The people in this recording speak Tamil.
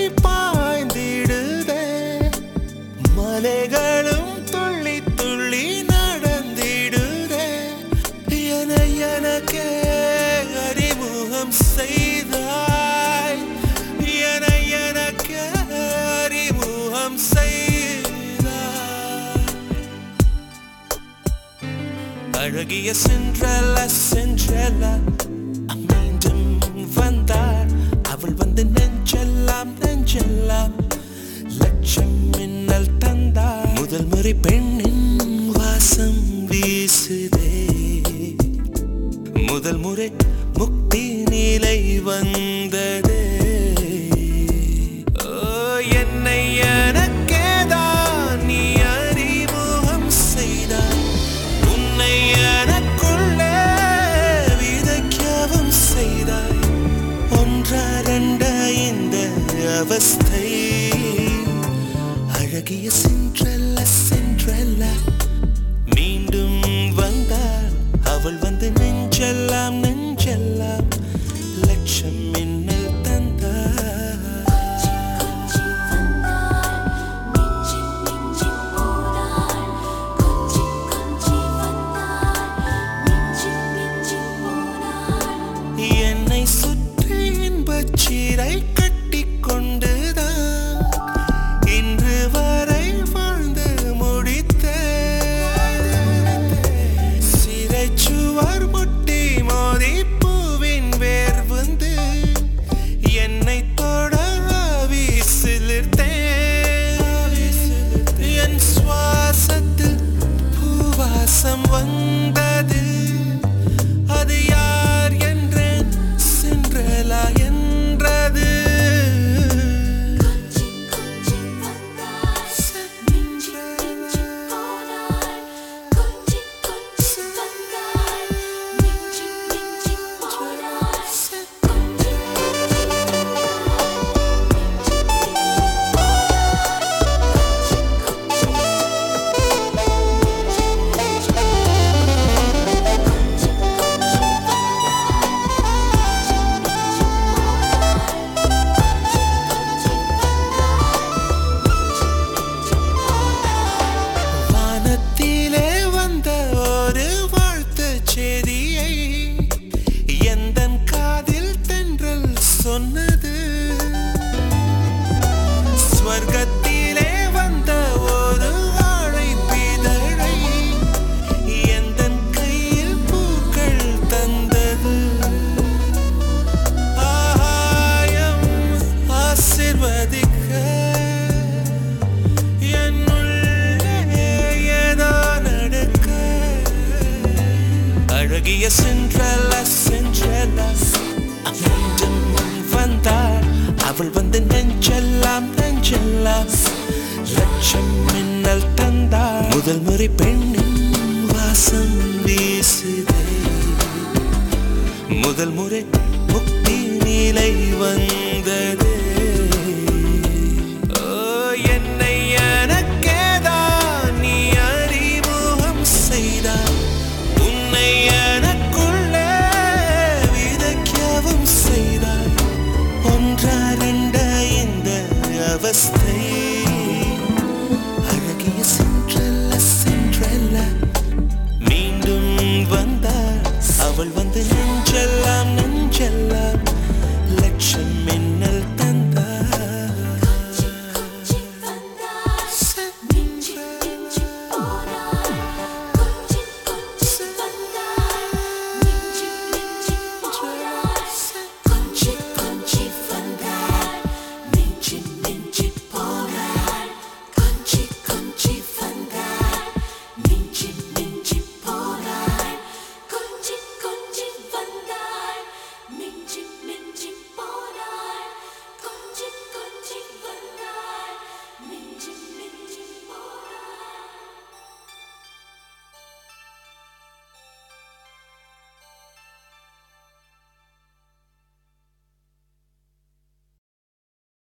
பாய்ந்திடுதே மலைகளும் துள்ளி துள்ளி நடந்திடுதே என எனக்கே அறிமுகம் செய்தாய் என எனக்கே அறிமுகம் செய்தாய் அழகிய சென்றல சென்றல மீண்டும் வந்தாள் அவள் வந்து நெஞ்செல்லாம் நெஞ்செல்லாம் லட்சம் மின்னல் தந்தாள் முதல் முறை பெண்ணின் வாசம் வீசுதே முதல் முறை முக்தி நிலை வந்ததே ஓ என்னை எனக்கேதான் நீ அறிமுகம் செய்தாய் உன்னை எனக்குள்ளே விதைக்கவும் செய்தாய் ஒன்றா ரெண்டா இந்த அவஸ்தை அழகிய சென்றல்ல சென்றல்ல மீண்டும் வந்தாள் அவள் வந்து நெஞ்செல்லாம் நெஞ்செல்லாம் லட்சம் மின்னல் தந்தாள் கொஞ்சி வந்தாள் மிஞ்சி மிஞ்சி போனாள் கொஞ்சி கொஞ்சி வந்தாள் மிஞ்சி மிஞ்சி போனாள் என்னை சுற்றி இன்பச் சீரை கட்டிக் கொண்டுதான் இன்று வரை வாழ்ந்து முடித்தேன் சிறைச்சுவர் முட்டி மோதி பூவின் வேர் வந்து என்னை தொட வீசிலிர்த்தேன் என் சுவாசத்தில் பூவாசம் வந்தது அது யார் என்றேன் சென்றலா என்றது கொஞ்சி கொஞ்சி வந்தாள் மிஞ்சி மிஞ்சி போனாள் கொஞ்சி கொஞ்சி வந்தாள் மிஞ்சி மிஞ்சி போனாள் கொஞ்சி வானத்திலே வந்த ஒரு வாழ்த்துச் செய்தியை எந்தன் காதில் தென்றல் சொன்னது ஸ்வர்க்கத்திலே வந்த ஒரு அழைப்பிதழை எந்தன் கையில் பூக்கள் தந்தது ஆகாயம் ஆசிர்வதிக்க என்னுள்ளே ஏதோ நடக்க அழகிய சென்றல சென்றல மீண்டும் வந்தாள் அவள் வந்து நெஞ்செல்லாம் நெஞ்செல்லாம் லட்சம் மின்னல் தந்தாள் முதல் முறை பெண்ணின் வாசம் வீசுதே முதல் முறை முக்தி நிலை வந்ததே ஓ என்னை எனக்கேதான் நீ அறிமுகம் செய்தாய் உன்னை எனக்குள்ளே விதைக்கவும் செய்தாய் ஒன்றா ரெண்டா இந்த அவஸ்தை